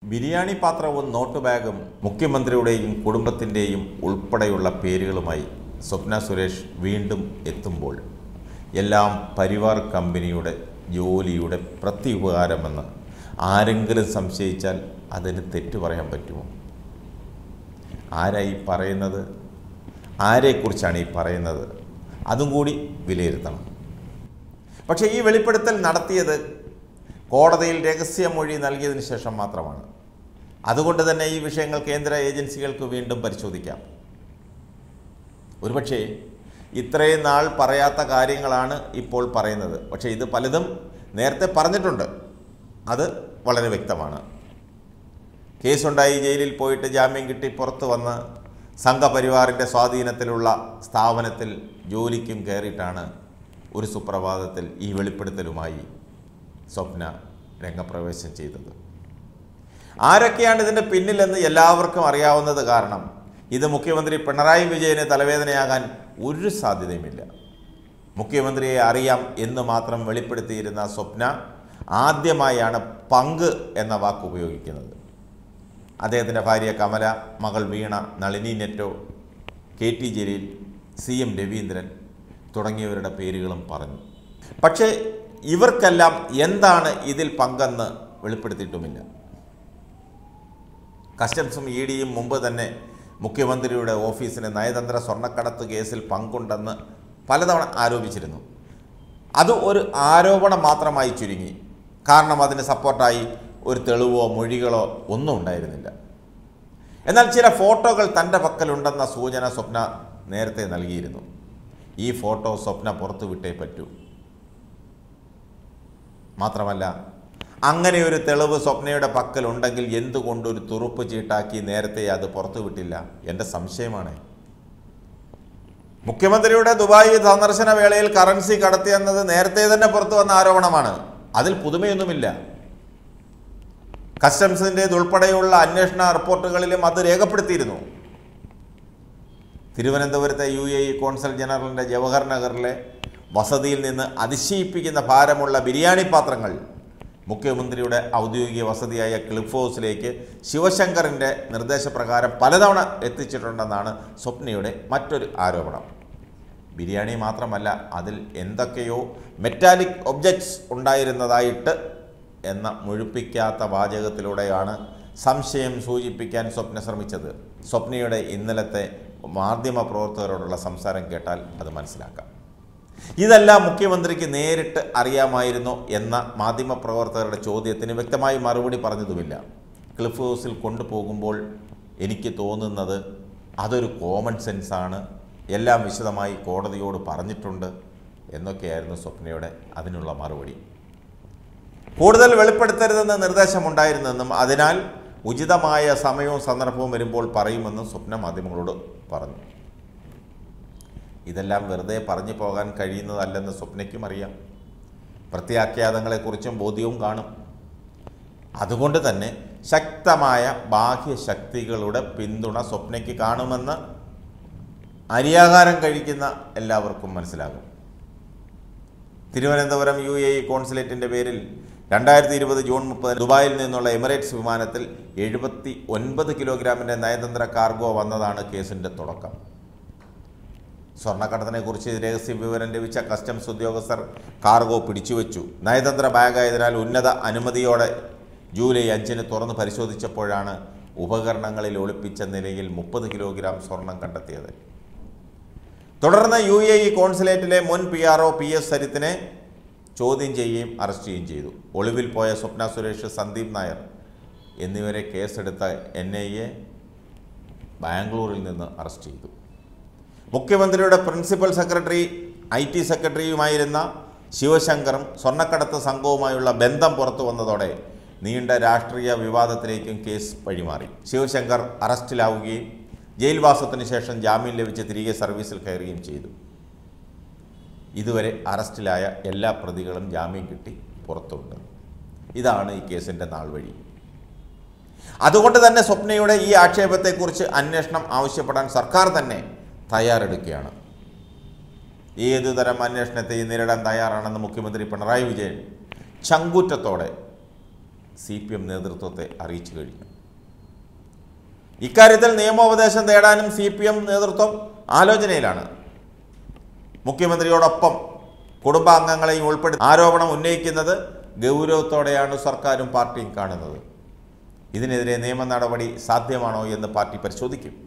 ബിരിയാണി പാത്രവും നോട്ട് ബാഗും മുഖ്യമന്ത്രിയുടെയും കുടുംബത്തിൻ്റെയും ഉൾപ്പെടെയുള്ള പേരുകളുമായി സ്വപ്ന സുരേഷ് വീണ്ടും എത്തുമ്പോൾ എല്ലാം പരിവാർ കമ്പനിയുടെ ജോലിയുടെ പ്രത്യുപകാരമെന്ന് ആരെങ്കിലും സംശയിച്ചാൽ അതിന് തെറ്റു പറയാൻ പറ്റുമോ ആരായി പറയുന്നത് ആരെക്കുറിച്ചാണ് ഈ പറയുന്നത് അതും കൂടി വിലയിരുത്തണം പക്ഷേ ഈ വെളിപ്പെടുത്തൽ നടത്തിയത് കോടതിയിൽ രഹസ്യമൊഴി നൽകിയതിന് ശേഷം മാത്രമാണ് അതുകൊണ്ട് തന്നെ ഈ വിഷയങ്ങൾ കേന്ദ്ര ഏജൻസികൾക്ക് വീണ്ടും പരിശോധിക്കാം ഒരുപക്ഷേ ഇത്രയും നാൾ പറയാത്ത കാര്യങ്ങളാണ് ഇപ്പോൾ പറയുന്നത് പക്ഷേ ഇത് പലതും നേരത്തെ പറഞ്ഞിട്ടുണ്ട് അത് വളരെ വ്യക്തമാണ് കേസുണ്ടായി ജയിലിൽ പോയിട്ട് ജാമ്യം കിട്ടി പുറത്തു വന്ന് സംഘപരിവാറിൻ്റെ സ്വാധീനത്തിലുള്ള സ്ഥാപനത്തിൽ ജോലിക്കും കയറിയിട്ടാണ് ഒരു സുപ്രഭാതത്തിൽ ഈ വെളിപ്പെടുത്തലുമായി സ്വപ്ന രംഗപ്രവേശം ചെയ്തത് ആരൊക്കെയാണ് ഇതിൻ്റെ പിന്നിലെന്ന് എല്ലാവർക്കും അറിയാവുന്നത് കാരണം ഇത് മുഖ്യമന്ത്രി പിണറായി വിജയന് തലവേദനയാകാൻ ഒരു സാധ്യതയുമില്ല മുഖ്യമന്ത്രിയെ അറിയാം എന്ന് മാത്രം വെളിപ്പെടുത്തിയിരുന്ന സ്വപ്ന ആദ്യമായാണ് പങ്ക് എന്ന വാക്ക് ഉപയോഗിക്കുന്നത് അദ്ദേഹത്തിൻ്റെ ഭാര്യ കമല മകൾ Veena Nalini Netto K T Jaleel C M Raveendran തുടങ്ങിയവരുടെ പേരുകളും പറഞ്ഞു പക്ഷേ ഇവർക്കെല്ലാം എന്താണ് ഇതിൽ പങ്കെന്ന് വെളിപ്പെടുത്തിയിട്ടുമില്ല കസ്റ്റംസും ഇ ഡിയും മുമ്പ് തന്നെ മുഖ്യമന്ത്രിയുടെ ഓഫീസിന് നയതന്ത്ര സ്വർണ്ണക്കടത്ത് കേസിൽ പങ്കുണ്ടെന്ന് പലതവണ ആരോപിച്ചിരുന്നു അത് ഒരു ആരോപണം മാത്രമായി ചുരുങ്ങി കാരണം അതിന് സപ്പോർട്ടായി ഒരു തെളിവോ മൊഴികളോ ഒന്നും ഉണ്ടായിരുന്നില്ല എന്നാൽ ചില ഫോട്ടോകൾ തൻ്റെ പക്കലുണ്ടെന്ന സൂചന സ്വപ്ന നേരത്തെ നൽകിയിരുന്നു ഈ ഫോട്ടോ സ്വപ്ന പുറത്തുവിട്ടേ പറ്റൂ മാത്രമല്ല അങ്ങനെ ഒരു തെളിവ് സ്വപ്നയുടെ പക്കലുണ്ടെങ്കിൽ എന്തുകൊണ്ട് ഒരു തുറുപ്പ് ചീട്ടാക്കി നേരത്തെ അത് പുറത്തുവിട്ടില്ല എൻ്റെ സംശയമാണ് മുഖ്യമന്ത്രിയുടെ ദുബായ് സന്ദർശന വേളയിൽ കറൻസി കടത്തിയെന്നത് നേരത്തെ തന്നെ പുറത്തു വന്ന ആരോപണമാണ് അതിൽ പുതുമയൊന്നുമില്ല കസ്റ്റംസിൻ്റേതുൾപ്പെടെയുള്ള അന്വേഷണ റിപ്പോർട്ടുകളിലും അത് രേഖപ്പെടുത്തിയിരുന്നു തിരുവനന്തപുരത്തെ യു എ ഇ കോൺസൽ ജനറലിൻ്റെ ജവഹർ നഗറിലെ വസതിയിൽ നിന്ന് അതിശയിപ്പിക്കുന്ന ഭാരമുള്ള ബിരിയാണി പാത്രങ്ങൾ മുഖ്യമന്ത്രിയുടെ ഔദ്യോഗിക വസതിയായ ക്ലിഫ് ഹൗസിലേക്ക് ശിവശങ്കറിൻ്റെ നിർദ്ദേശപ്രകാരം പലതവണ എത്തിച്ചിട്ടുണ്ടെന്നാണ് സ്വപ്നയുടെ മറ്റൊരു ആരോപണം ബിരിയാണി മാത്രമല്ല അതിൽ എന്തൊക്കെയോ മെറ്റാലിക് ഒബ്ജക്ട്സ് ഉണ്ടായിരുന്നതായിട്ട് എന്ന മുഴുപ്പിക്കാത്ത വാചകത്തിലൂടെയാണ് സംശയം സൂചിപ്പിക്കാൻ സ്വപ്ന ശ്രമിച്ചത് സ്വപ്നയുടെ ഇന്നലത്തെ മാധ്യമപ്രവർത്തകരോടുള്ള സംസാരം കേട്ടാൽ അത് മനസ്സിലാക്കാം ഇതെല്ലാം മുഖ്യമന്ത്രിക്ക് നേരിട്ട് അറിയാമായിരുന്നോ എന്ന മാധ്യമപ്രവർത്തകരുടെ ചോദ്യത്തിന് വ്യക്തമായി മറുപടി പറഞ്ഞതുമില്ല ക്ലിഫ് ഹൗസിൽ കൊണ്ടുപോകുമ്പോൾ എനിക്ക് തോന്നുന്നത് അതൊരു കോമൺ സെൻസാണ് എല്ലാം വിശദമായി കോടതിയോട് പറഞ്ഞിട്ടുണ്ട് എന്നൊക്കെയായിരുന്നു സ്വപ്നയുടെ അതിനുള്ള മറുപടി കൂടുതൽ വെളിപ്പെടുത്തരുതെന്ന് നിർദ്ദേശമുണ്ടായിരുന്നെന്നും അതിനാൽ ഉചിതമായ സമയവും സന്ദർഭവും വരുമ്പോൾ പറയുമെന്നും സ്വപ്ന മാധ്യമങ്ങളോട് പറഞ്ഞു ഇതെല്ലാം വെറുതെ പറഞ്ഞു പോകാൻ കഴിയുന്നതല്ലെന്ന് സ്വപ്നയ്ക്കും അറിയാം പ്രത്യാഖ്യാതങ്ങളെക്കുറിച്ചും ബോധ്യവും കാണും അതുകൊണ്ട് തന്നെ ശക്തമായ ബാഹ്യശക്തികളുടെ പിന്തുണ സ്വപ്നയ്ക്ക് കാണുമെന്ന് അരിയാഹാരം കഴിക്കുന്ന എല്ലാവർക്കും മനസ്സിലാകും തിരുവനന്തപുരം യു എ ഇ കോൺസുലേറ്റിൻ്റെ പേരിൽ രണ്ടായിരത്തി ഇരുപത് ജൂൺ മുപ്പതിന് ദുബായിൽ നിന്നുള്ള എമിറേറ്റ്സ് വിമാനത്തിൽ എഴുപത്തി ഒൻപത് കിലോഗ്രാമിൻ്റെ നയതന്ത്ര കാർഗോ വന്നതാണ് കേസിൻ്റെ തുടക്കം സ്വർണ്ണക്കടത്തിനെക്കുറിച്ച് രഹസ്യ വിവരം ലഭിച്ച കസ്റ്റംസ് ഉദ്യോഗസ്ഥർ കാർഗോ പിടിച്ചുവെച്ചു നയതന്ത്ര ബാഗായതിനാൽ ഉന്നത അനുമതിയോടെ ജൂലൈ അഞ്ചിന് തുറന്ന് പരിശോധിച്ചപ്പോഴാണ് ഉപകരണങ്ങളിൽ ഒളിപ്പിച്ച നിലയിൽ മുപ്പത് കിലോഗ്രാം സ്വർണം കണ്ടെത്തിയത് തുടർന്ന് യു എ ഇ കോൺസുലേറ്റിലെ മുൻ P R O P S സരിത്തിനെ ചോദ്യം ചെയ്യുകയും അറസ്റ്റ് ചെയ്യുകയും ചെയ്തു ഒളിവിൽ പോയ സ്വപ്ന സുരേഷ് സന്ദീപ് നായർ എന്നിവരെ കേസെടുത്ത എൻ ഐ എ ബാംഗ്ലൂരിൽ നിന്ന് അറസ്റ്റ് ചെയ്തു മുഖ്യമന്ത്രിയുടെ പ്രിൻസിപ്പൽ സെക്രട്ടറി ഐ ടി സെക്രട്ടറിയുമായിരുന്ന ശിവശങ്കറും സ്വർണ്ണക്കടത്ത് സംഘവുമായുള്ള ബന്ധം പുറത്തു വന്നതോടെ നീണ്ട രാഷ്ട്രീയ വിവാദത്തിലേക്കും കേസ് വഴിമാറി ശിവശങ്കർ അറസ്റ്റിലാവുകയും ജയിൽവാസത്തിന് ശേഷം ജാമ്യം ലഭിച്ച് തിരികെ സർവീസിൽ കയറുകയും ചെയ്തു ഇതുവരെ അറസ്റ്റിലായ എല്ലാ പ്രതികളും ജാമ്യം കിട്ടി പുറത്തുണ്ട് ഇതാണ് ഈ കേസിൻ്റെ നാൾ വഴി അതുകൊണ്ട് തന്നെ സ്വപ്നയുടെ ഈ ആക്ഷേപത്തെക്കുറിച്ച് അന്വേഷണം ആവശ്യപ്പെടാൻ സർക്കാർ തന്നെ തയ്യാറെടുക്കുകയാണ് ഏതു തരം അന്വേഷണത്തെയും നേരിടാൻ തയ്യാറാണെന്ന് മുഖ്യമന്ത്രി പിണറായി വിജയൻ ചങ്കൂറ്റത്തോടെ സി പി എം നേതൃത്വത്തെ അറിയിച്ചു കഴിഞ്ഞു ഇക്കാര്യത്തിൽ നിയമോപദേശം തേടാനും സി പി എം നേതൃത്വം ആലോചനയിലാണ് മുഖ്യമന്ത്രിയോടൊപ്പം കുടുംബാംഗങ്ങളെയും ഉൾപ്പെടുത്തി ആരോപണം ഉന്നയിക്കുന്നത് ഗൗരവത്തോടെയാണ് സർക്കാരും പാർട്ടിയും കാണുന്നത് ഇതിനെതിരെ നിയമ നടപടി സാധ്യമാണോ എന്ന് പാർട്ടി പരിശോധിക്കും